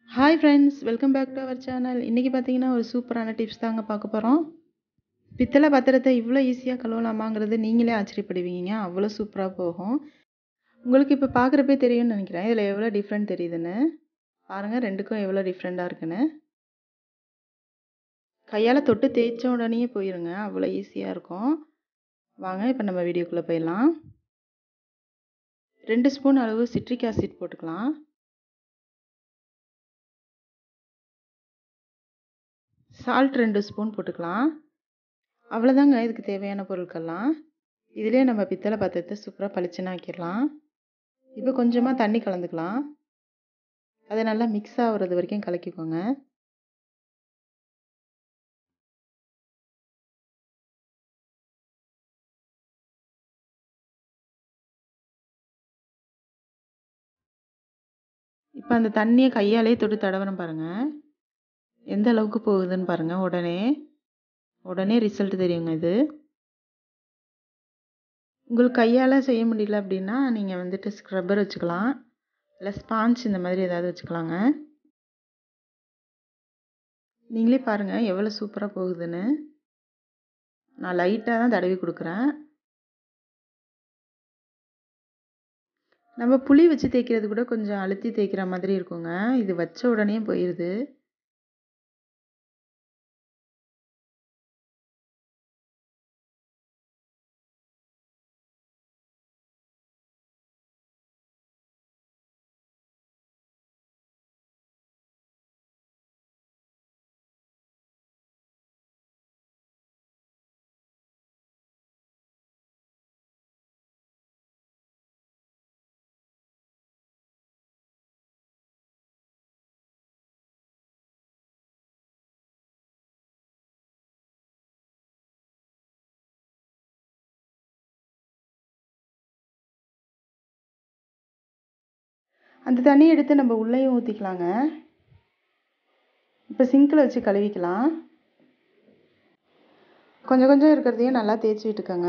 hi friends welcome back to our channel இன்றைக்கி பார்த்தீங்கன்னா ஒரு சூப்பரான டிப்ஸ் தாங்க பார்க்க போகிறோம் பித்தளை பாத்திரத்தை இவ்வளோ ஈஸியாக கழுவலாமாங்கிறது நீங்களே ஆச்சரியப்படுவீங்க அவ்வளோ சூப்பராக போகும் உங்களுக்கு இப்போ பார்க்குறப்பே தெரியும்னு நினைக்கிறேன் இதில் எவ்வளோ டிஃப்ரெண்ட் தெரியுதுன்னு பாருங்கள் ரெண்டுக்கும் எவ்வளோ டிஃப்ரெண்ட்டாக இருக்குன்னு கையால் தொட்டு தேய்ச்ச உடனே போயிருங்க அவ்வளோ ஈஸியாக இருக்கும் வாங்க இப்போ நம்ம வீடியோக்குள்ளே போயிடலாம் ரெண்டு ஸ்பூன் அளவு சிட்ரிக் ஆசிட் போட்டுக்கலாம் சால்ட் ரெண்டு ஸ்பூன் போட்டுக்கலாம் அவ்வளோதாங்க இதுக்கு தேவையான பொருட்கள்லாம் இதிலே நம்ம பித்தளை பாத்திரத்தை சூப்பராக பளிச்சுன்னு ஆக்கிடலாம் இப்போ கொஞ்சமாக தண்ணி கலந்துக்கலாம் அதை நல்லா மிக்ஸ் ஆகுறது வரைக்கும் கலக்கிக்கோங்க இப்போ அந்த தண்ணியை கையாலே தொட்டு தடவணும் பாருங்கள் எந்த அளவுக்கு போகுதுன்னு பாருங்கள் உடனே உடனே ரிசல்ட் தெரியுங்க இது உங்களுக்கு கையால் செய்ய முடியல அப்படின்னா நீங்கள் வந்துட்டு ஸ்க்ரப்பர் வச்சுக்கலாம் இல்லை ஸ்பாஞ்ச் இந்த மாதிரி ஏதாவது வச்சுக்கலாங்க நீங்களே பாருங்கள் எவ்வளோ சூப்பராக போகுதுன்னு நான் லைட்டாக தான் தடவி கொடுக்குறேன் நம்ம புளி வச்சு தேய்க்கிறது கூட கொஞ்சம் அழுத்தி தேய்க்கிற மாதிரி இருக்குங்க இது வச்ச உடனே போயிடுது அந்த தண்ணியை எடுத்து நம்ம உள்ளேயும் ஊற்றிக்கலாங்க இப்போ சிங்கில் வச்சு கழுவிக்கலாம் கொஞ்சம் கொஞ்சம் இருக்கிறதையும் நல்லா தேய்ச்சி விட்டுக்கோங்க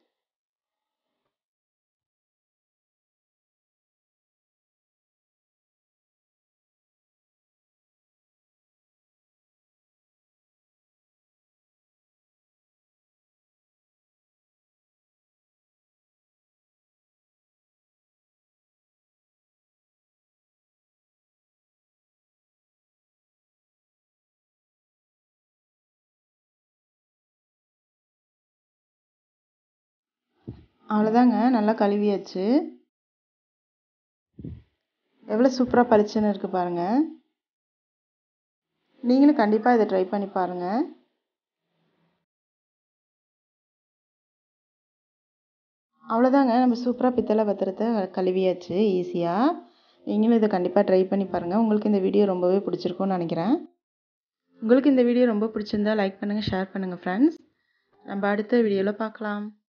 அவ்வளோதாங்க நல்லா கழுவியாச்சு எவ்வளோ சூப்பராக பளிச்சுன்னு இருக்குது பாருங்கள் நீங்களும் கண்டிப்பாக இதை ட்ரை பண்ணி பாருங்கள் அவ்வளோதாங்க நம்ம சூப்பராக பித்தளை பத்திரத்தை கழுவியாச்சு ஈஸியாக நீங்களும் இதை கண்டிப்பாக ட்ரை பண்ணி பாருங்கள் உங்களுக்கு இந்த வீடியோ ரொம்பவே பிடிச்சிருக்கும்னு நினைக்கிறேன் உங்களுக்கு இந்த வீடியோ ரொம்ப பிடிச்சிருந்தா லைக் பண்ணுங்கள் ஷேர் பண்ணுங்கள் ஃப்ரெண்ட்ஸ் நம்ம அடுத்த வீடியோவில் பார்க்கலாம்